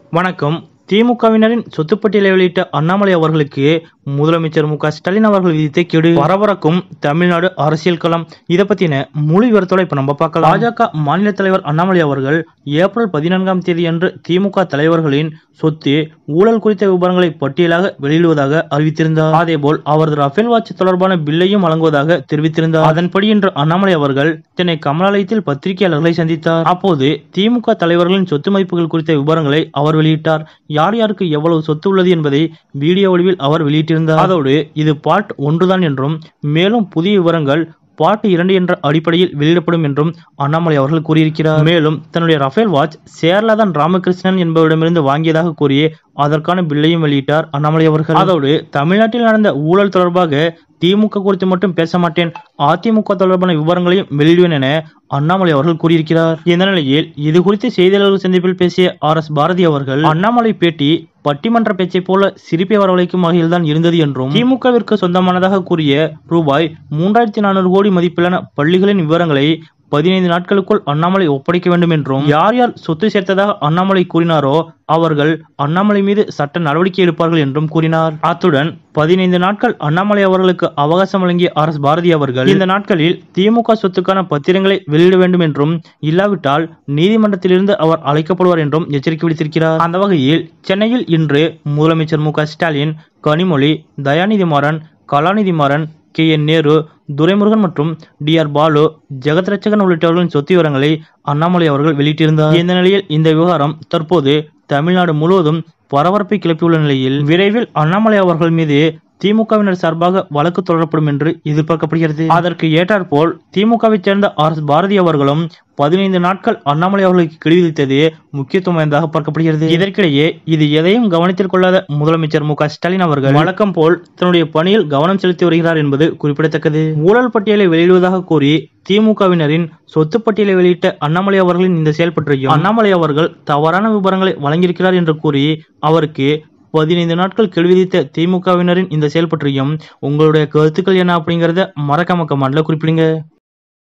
வணக்கம் திமுகவினரின் சொத்துப்பட்டியலை வெளியிட்ட அண்ணாமலை அவர்களுக்கு முதலமைச்சர் மு க ஸ்டாலின் அவர்கள் விதித்த கெடு பரபரக்கும் தமிழ்நாடு அரசியல் களம் இதை பத்தின முழு விவரத்தோட இப்ப நம்ம பார்க்கலாம் பாஜக மாநில தலைவர் அண்ணாமலை அவர்கள் ஏப்ரல் பதினான்காம் தேதி அன்று திமுக தலைவர்களின் சொத்து ஊழல் குறித்த விவரங்களை பட்டியலாக வெளியிடுவதாக அறிவித்திருந்தார் அதேபோல் அவரது ரஃபேல் வாட்ச் தொடர்பான பில்லையும் வழங்குவதாக தெரிவித்திருந்தார் அதன்படி இன்று அண்ணாமலை அவர்கள் சென்னை கமலாலயத்தில் பத்திரிகையாளர்களை சந்தித்தார் அப்போது திமுக தலைவர்களின் சொத்து மதிப்புகள் குறித்த விவரங்களை அவர் வெளியிட்டார் யார் யாருக்கு எவ்வளவு சொத்து உள்ளது என்பதை வீடியோ வடிவில் அவர் வெளியிட்டிருந்தார் அதோடு இது பார்ட் ஒன்றுதான் என்றும் மேலும் புதிய விவரங்கள் பார்ட் இரண்டு என்ற அடிப்படையில் வெளியிடப்படும் என்றும் அண்ணாமலை அவர்கள் கூறியிருக்கிறார் மேலும் தன்னுடைய ரஃபேல் வாட்ச் சேர்லாதான் ராமகிருஷ்ணன் என்பவரிடமிருந்து வாங்கியதாக கூறி அதற்கான பில்லையும் வெளியிட்டார் அண்ணாமலை அவர்கள் அதோடு தமிழ்நாட்டில் நடந்த ஊழல் தொடர்பாக திமுக குறித்து மட்டும் பேச மாட்டேன் அதிமுக தொடர்பான விவரங்களையும் வெளியிடுவேன் என அண்ணாமலை அவர்கள் கூறியிருக்கிறார் இந்த நிலையில் இது குறித்து செய்தியாளர்கள் சந்திப்பில் பேசிய ஆர் எஸ் பாரதி அவர்கள் அண்ணாமலை பேட்டி பட்டிமன்ற பேச்சை போல சிரிப்பை வரவழைக்கும் வகையில் தான் இருந்தது என்றும் திமுகவிற்கு சொந்தமானதாக கூறிய ரூபாய் மூன்றாயிரத்தி நானூறு கோடி மதிப்பிலான பள்ளிகளின் விவரங்களை பதினைந்து நாட்களுக்குள் அண்ணாமலை ஒப்படைக்க வேண்டும் என்றும் யார் யார் சொத்து சேர்த்ததாக அண்ணாமலை கூறினாரோ அவர்கள் அண்ணாமலை மீது சட்ட நடவடிக்கை எடுப்பார்கள் என்றும் கூறினார் அத்துடன் பதினைந்து நாட்கள் அண்ணாமலை அவர்களுக்கு அவகாசம் வழங்கிய ஆர் எஸ் பாரதி அவர்கள் இந்த நாட்களில் திமுக சொத்துக்கான பத்திரங்களை வெளியிட வேண்டும் என்றும் இல்லாவிட்டால் நீதிமன்றத்திலிருந்து அவர் அழைக்கப்படுவார் என்றும் எச்சரிக்கை விடுத்திருக்கிறார் அந்த வகையில் சென்னையில் இன்று முதலமைச்சர் மு க ஸ்டாலின் கனிமொழி தயாநிதி மாறன் கலாநிதி மாறன் கே என் நேரு துரைமுருகன் மற்றும் டி ஆர் பாலு ஜெகத் ரட்சகன் உள்ளிட்டவர்களின் சொத்து விவரங்களை அண்ணாமலை அவர்கள் வெளியிட்டிருந்தார் இந்த நிலையில் இந்த விவகாரம் தற்போது தமிழ்நாடு முழுவதும் பரபரப்பை கிளப்பியுள்ள நிலையில் விரைவில் அண்ணாமலை அவர்கள் மீது திமுகவினர் சார்பாக வழக்கு தொடரப்படும் என்று எதிர்பார்க்கப்படுகிறது அதற்கு ஏற்றாற்போல் திமுகவைச் சேர்ந்த ஆர் எஸ் பாரதி அவர்களும் பதினைந்து நாட்கள் அண்ணாமலை அவர்களுக்கு கெடு விதித்தது முக்கியத்துவம் வாய்ந்ததாக பார்க்கப்படுகிறது இதற்கிடையே இது எதையும் கவனத்தில் கொள்ளாத முதலமைச்சர் மு க ஸ்டாலின் அவர்கள் வழக்கம் போல் தன்னுடைய பணியில் கவனம் செலுத்தி வருகிறார் என்பது குறிப்பிடத்தக்கது ஊழல் பட்டியலை வெளியிடுவதாக கூறி திமுகவினரின் சொத்து பட்டியலை வெளியிட்ட அண்ணாமலை அவர்களின் இந்த செயல் பற்றியும் அண்ணாமலை அவர்கள் தவறான விவரங்களை வழங்கியிருக்கிறார் என்று கூறி அவருக்கு பதினைந்து நாட்கள் கெடு விதித்த திமுகவினரின் இந்த செயல் பற்றியும் உங்களுடைய கருத்துக்கள் என்ன அப்படிங்கறத மறக்காம கமெண்ட்ல குறிப்பிடுங்க